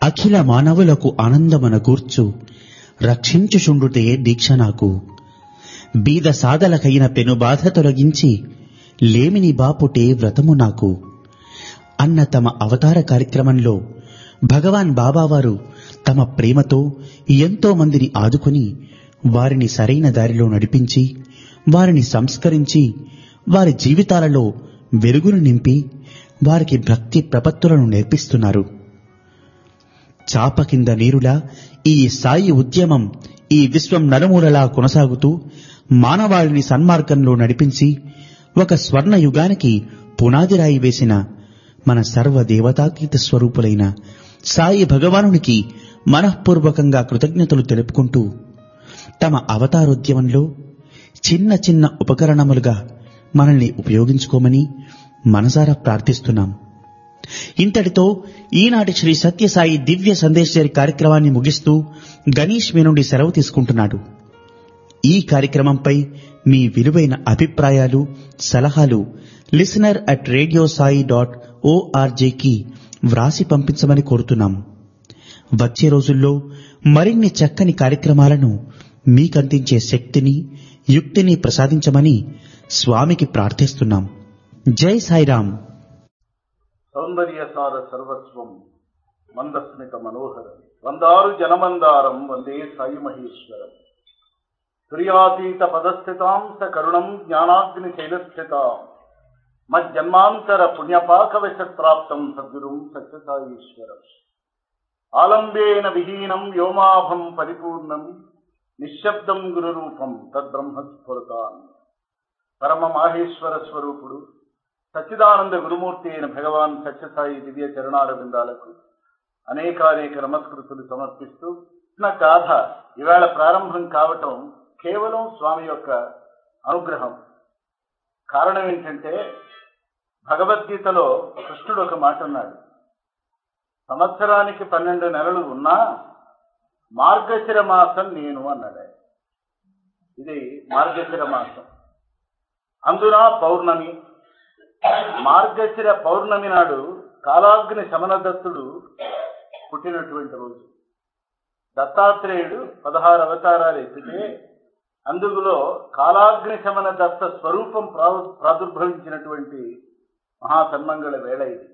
అఖిల మానవులకు ఆనందమన గూర్చు రక్షించుచుండుటే దీక్ష నాకు బీద సాదలకైన పెను బాధ తొలగించి లేమిని బాపుటే వ్రతము నాకు అన్న తమ అవతార కార్యక్రమంలో భగవాన్ బాబావారు తమ ప్రేమతో ఎంతో మందిని ఆదుకుని వారిని సరైన దారిలో నడిపించి వారిని సంస్కరించి వారి జీవితాలలో వెలుగును నింపి వారికి భక్తి ప్రపత్తులను నేర్పిస్తున్నారు చాప కింద నీరులా ఈ సాయి ఉద్యమం ఈ విశ్వం నలుమూలలా కొనసాగుతూ మానవాళిని సన్మార్గంలో నడిపించి ఒక స్వర్ణ యుగానికి పునాదిరాయి వేసిన మన సర్వ దేవతాకీత స్వరూపులైన సాయి భగవానునికి మనఃపూర్వకంగా కృతజ్ఞతలు తెలుపుకుంటూ తమ అవతారోద్యమంలో చిన్న చిన్న ఉపకరణములుగా మనల్ని ఉపయోగించుకోమని మనసారా ప్రార్థిస్తున్నాం ఇంతటితో ఈనాటి శ్రీ సత్యసాయి దివ్య సందేశరి కార్యక్రమాన్ని ముగిస్తూ గణేష్ మీ నుండి సెలవు తీసుకుంటున్నాడు ఈ కార్యక్రమంపై మీ విలువైన అభిప్రాయాలు సలహాలు listener at radio Sai dot ఓఆర్జేకి వ్రాసి పంపించమని కోరుతున్నాం వచ్చే రోజుల్లో మరిన్ని చక్కని కార్యక్రమాలను మీకందించే శక్తిని యుక్తిని ప్రసాదించమని స్వామికి ప్రార్థిస్తున్నాం జై సాయిరాం సౌందర్యసార సర్వస్వం మందస్మిత మనోహరం వందారు జనమందారం వందే సాయి మహేశ్వరం తుర్యాతీత పదస్థితాం స కరుణం జ్ఞానాగ్ని శైలస్థితాం మజ్జన్మాంతర పుణ్యపాక వశత్రాప్తం సద్గురుం సత్యసాయీశ్వరం ఆలంబేన విహీనం వ్యోమాభం పరిపూర్ణం నిశ్శబ్దం గురురూపం తద్బ్రహ్మస్ఫురతాన్ పరమ మాహేశ్వర స్వరూపుడు సచ్చిదానంద గురుమూర్తి అయిన భగవాన్ సత్యసాయి దివ్య చరణాల బృందాలకు అనేకానేక నమస్కృతులు సమర్పిస్తూ నా గాథ ఇవాళ ప్రారంభం కావటం కేవలం స్వామి యొక్క అనుగ్రహం కారణం ఏంటంటే భగవద్గీతలో కృష్ణుడు ఒక మాట అన్నాడు సంవత్సరానికి పన్నెండు నెలలు ఉన్నా మార్గశిర మాసం నేను అన్నాడు ఆయన. ఇది మార్గశిర మాసం అందున పౌర్ణమి మార్గశిర పౌర్ణమి నాడు కాలాగ్ని శమనదత్తుడు పుట్టినటువంటి రోజు దత్తాత్రేయుడు పదహారు అవతారాలు ఎత్తితే అందులో కాలాగ్ని శమన దత్త స్వరూపం ప్రా- ప్రాదుర్భవించినటువంటి మహాసన్మంగళ వేళ ఇది